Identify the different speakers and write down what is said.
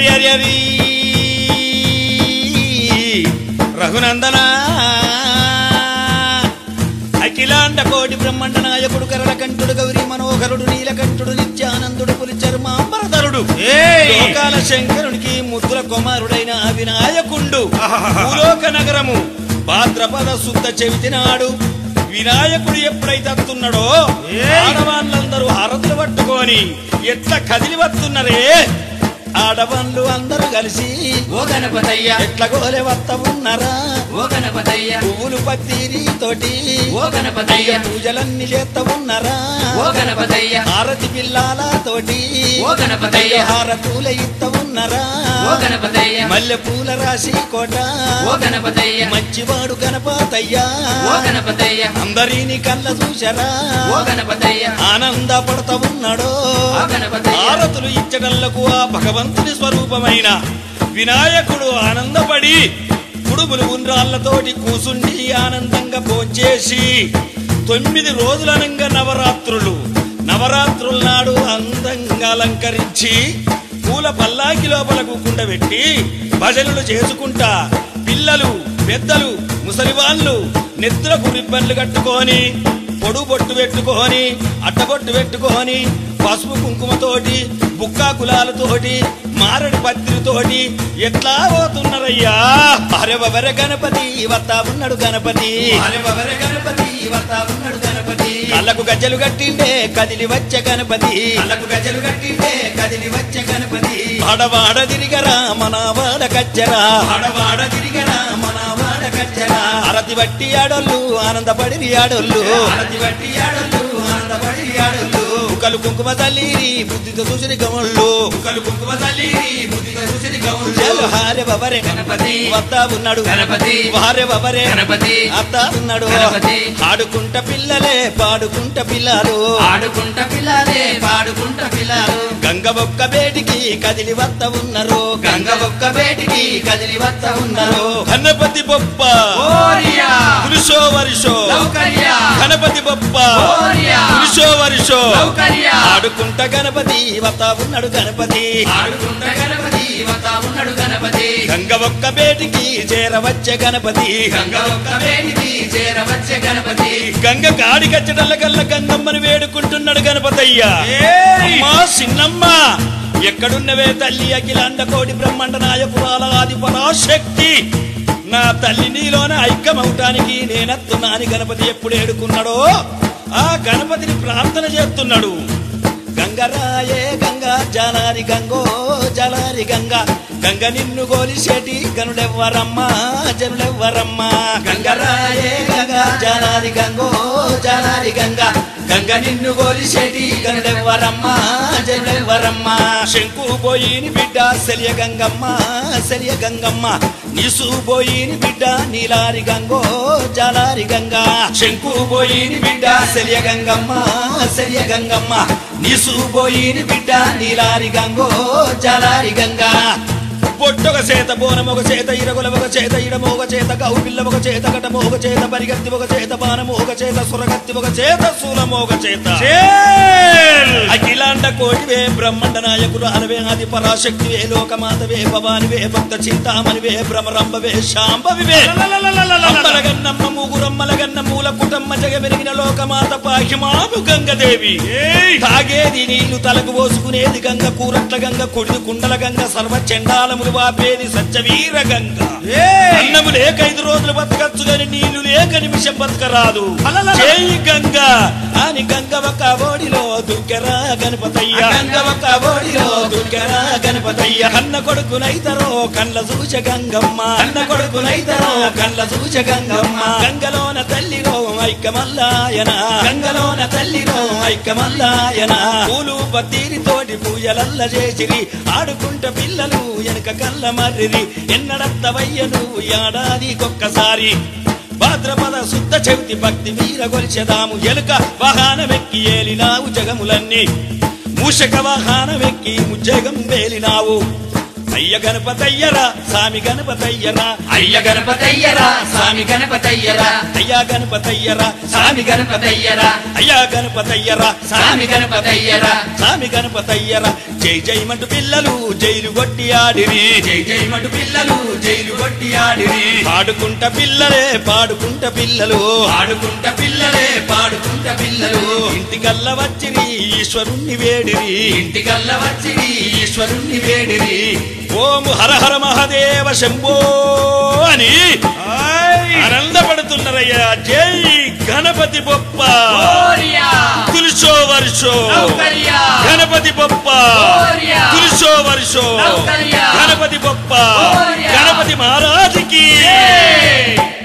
Speaker 1: అరి అరి అరి రఘునందన అఖిలాండ కోటి బ్రహ్మాండ నాయకుడు కరళ కంఠుడు గౌరీ మనోహరుడు నీలకంఠుడు నిత్యానందుడు పులి చర్మాంబరధరుడు
Speaker 2: ఏయ్!
Speaker 1: లోకాల శంకరునికి ముద్దుల కుమారుడైన వినాయకుండు
Speaker 2: ఆహాహా.
Speaker 1: భూలోక నగరము భాద్రపద శుద్ధ చెవితి నాడు వినాయకుడు ఎప్పుడైతే వస్తున్నాడో
Speaker 2: ఏయ్!
Speaker 1: ఆడవాళ్ళందరూ హారతులు పట్టుకొని ఎట్లా కదిలి వస్తున్నారే ఆడవాళ్ళు అందరూ కలిసి
Speaker 3: ఓ గణపతయ్య
Speaker 1: ఎట్ల గోలే వత్త ఉన్నారా
Speaker 3: ఓ గణపతయ్య
Speaker 1: పువ్వులు పత్తిరి తోటి
Speaker 3: ఓ గణపతయ్య
Speaker 1: పూజలన్నీ చేస్త ఉన్నారా
Speaker 3: ఓ గణపతయ్య
Speaker 1: హారతి పిల్లాల తోటి
Speaker 3: ఓ గణపతయ్య
Speaker 1: హారతుల ఇత్త ఉన్నారా
Speaker 3: ఓ గణపతయ్య
Speaker 1: మల్లె పూల రాశి కోట
Speaker 3: ఓ గణపతయ్య
Speaker 1: మంచివాడు గణపతయ్యా
Speaker 3: ఓ గణపతయ్య
Speaker 1: అందరిని కళ్ళ చూశారా
Speaker 3: ఓ గణపతయ్య
Speaker 1: ఆనందపడతా ఉన్నాడో
Speaker 3: ఓ గణపతయ్య
Speaker 1: హారతులు ఇచ్చటళ్లకు ఆ భగవంతుని స్వరూపమైన వినాయకుడు ఆనందపడి కుడుములు ఉండ్రాళ్లతోటి కూసుండి ఆనందంగా భోంచేసి తొమ్మిది రోజులనంగా నవరాత్రులు నవరాత్రుల నాడు అందంగా అలంకరించి పూల పల్లాకి లోపల కూకుండబెట్టి భజనలు చేసుకుంటా పిల్లలు పెద్దలు ముసలి వాళ్ళు నెత్తులకు రిబ్బన్లు కట్టుకొని పొడుగు బొట్టు పెట్టుకొని అట్టబొట్టు పెట్టుకొని పసుపు కుంకుమతోటి బుక్కా కులాలతోటి మారడి పత్రితోటి ఎట్లా పోతున్నారయ్యా అరే బబరె గణపతి వత్తా ఉన్నాడు గణపతి అరే బబరె గణపతి వత్తా ఉన్నాడు గణపతి కళ్ళకు గజ్జలు కట్టిండే కదిలి వచ్చే గణపతి కళ్ళకు గజ్జలు కట్టిండే కదిలి వచ్చే గణపతి వాడవాడ తిరిగరా మన వాడ కచ్చరా వాడవాడ తిరిగరా మన వాడ కచ్చరా అరతి బట్టి ఆడోళ్ళు ఆనందపడి ఆడోళ్ళు అరతి బట్టి ఆడోళ్ళు ఆనందపడి ఆడోళ్ళు కలు కుంకుమ తల్లి బుద్ధితో చూసిన గమళ్ళు కలు కుంకుమ తల్లి బుద్ధితో చూసిన గమళ్ళు హారే బబరే
Speaker 3: గణపతి
Speaker 1: వత్తా ఉన్నాడు
Speaker 3: గణపతి
Speaker 1: వారే బబరే
Speaker 3: గణపతి
Speaker 1: అత్త ఉన్నాడు
Speaker 3: గణపతి
Speaker 1: ఆడుకుంట పిల్లలే పాడుకుంట పిల్లలు
Speaker 3: ఆడుకుంట పిల్లలే పాడుకుంట పిల్లలు
Speaker 1: గంగ ఒక్క బేటికి కదిలి వత్త ఉన్నారు
Speaker 3: గంగ ఒక్క బేటికి కదిలి వత్త ఉన్నారు
Speaker 1: గణపతి బొప్ప
Speaker 3: ఓరియా
Speaker 1: పురుషో వరుషో
Speaker 3: లౌకర్య
Speaker 1: గణపతి బొప్ప
Speaker 3: ఓరియా
Speaker 1: పురుషో వరుషో
Speaker 3: లౌకర్య
Speaker 1: ఆడుకుంట గణపతి వత్త ఉన్నాడు గణపతి
Speaker 3: ఆడుకుంట గణపతి వత్త ఉన్నాడు గణపతి
Speaker 1: గంగ ఒక్క బేటికి చేరవచ్చే గణపతి
Speaker 3: గంగ ఒక్క బేటికి చేరవచ్చే గణపతి
Speaker 1: గంగ కాడి కచ్చడల్ల కల్ల గంగమ్మని వేడుకుంటున్నాడు గణపతయ్య అమ్మా చిన్నమ్మ ఎక్కడున్నవే తల్లి అఖిలాండ కోటి బ్రహ్మాండ నాయకురాల ఆది పరాశక్తి నా తల్లి నీలోన ఐక్యమవటానికి నేనత్తున్నాని గణపతి ఎప్పుడు ఏడుకున్నాడో ఆ గణపతిని ప్రార్థన చేస్తున్నాడు గంగరాయే గంగా జలారి గంగో జలారి గంగ గంగ నిన్ను గోలిసేటి గనుడెవ్వరమ్మా జనుడెవ్వరమ్మా గంగరాయే గంగా జలారి గంగో జలారి గంగ గంగ నిన్ను గోలిసేటి గనుడెవ్వరమ్మా జనుడెవ్వరమ్మా శంకు పోయిని బిడ్డ సెలియ గంగమ్మ సెలియ గంగమ్మ నీసు పోయిని బిడ్డ నీలారి గంగో జలారి గంగ శంకు పోయిని బిడ్డ సెలియ గంగమ్మ సెలియ గంగమ్మ నీసు పోయిని బిడ్డ నీలారి గంగో జలారి గంగా పొట్టొక చేత బోనం ఒక చేత ఇరగుల ఒక చేత ఇడమ ఒక చేత గౌపిల్ల ఒక చేత కటమ ఒక చేత పరిగత్తి ఒక చేత బాణము ఒక చేత సురగత్తి ఒక చేత శూలము ఒక చేత అఖిలాండ కోటివే బ్రహ్మండ నాయకులు అనవే ఆది పరాశక్తివే లోకమాతవే భవానివే భక్త చింతామణివే భ్రమరంభవే శాంభవివే అమ్మలగన్నమ్మ మూగురమ్మలగన్న మూల కుటమ్మ జగమెరిగిన లోకమాత పాహిమాము గంగదేవి తాగేది నీళ్లు తలకు పోసుకునేది గంగ కూరట్ల గంగ కుడి కుండల గంగ సర్వ చండాలములు వాపేది సత్యవీర గంగ అన్నము లేక ఐదు రోజులు బతకచ్చు గాని నీళ్లు లేక నిమిషం బతకరాదు చేయి గంగ అని గంగ ఒక ఓడిలో దుర్గరా గణపతయ్య గంగ ఒక ఓడిలో దుర్గరా గణపతయ్య కన్న కొడుకునైతరో కళ్ళ చూచ గంగమ్మ కన్న కొడుకునైతరో కళ్ళ చూచ గంగమ్మ గంగలోన తల్లిలో ఐక్యమల్లాయన గంగలోన తల్లిలో ఐక్యమల్లాయన పూలు పత్తిరితోటి పూజలల్ల చేసిరి ఆడుకుంట పిల్లలు వెనక కళ్ళ మర్రిరి ఎన్నడత్తవయ్య నువ్వు ఏడాదికొక్కసారి భాద్రపద శుద్ధ చవితి భక్తి వీర గొలిచెదాము ఎలుక వాహనమెక్కి ఏలినావు జగములన్నీ మూషక వాహనమెక్కి ముజ్జగం వేలినావు అయ్య గణపతయ్యరా సామి గణపతయ్యరా
Speaker 3: అయ్య గణపతయ్యరా స్వామి గణపతయ్యరా
Speaker 1: అయ్యా గణపతయ్యరా
Speaker 3: సామి గణపతయ్యరా
Speaker 1: అయ్యా గణపతయ్యరా
Speaker 3: సామి గణపతయ్యరా
Speaker 1: సామి గణపతయ్యరా జై జై మంటు పిల్లలు జైలు కొట్టి ఆడిరి
Speaker 3: జై జై మటు పిల్లలు జైలు కొట్టి ఆడిరి
Speaker 1: పాడుకుంట పిల్లలే పాడుకుంట పిల్లలు
Speaker 3: ఆడుకుంట పిల్లలే పాడుకుంట పిల్లలు
Speaker 1: ఇంటికల్ల వచ్చిరి ఈశ్వరుణ్ణి వేడిరి
Speaker 3: ఇంటికల్ల వచ్చి ఈశ్వరుణ్ణి వేడిరి
Speaker 1: ఓము హర హర మహాదేవ శంభో అని ఆనందపడుతున్నారయ్యా జై గణపతి బొప్ప
Speaker 3: ఓరియా
Speaker 1: తులిసో వర్షో
Speaker 3: నౌకర్యా
Speaker 1: గణపతి బొప్ప
Speaker 3: ఓరియా
Speaker 1: తులిసో వర్షో
Speaker 3: నౌకర్యా
Speaker 1: గణపతి బొప్ప
Speaker 3: ఓరియా
Speaker 1: గణపతి మహారాజుకి
Speaker 3: జై.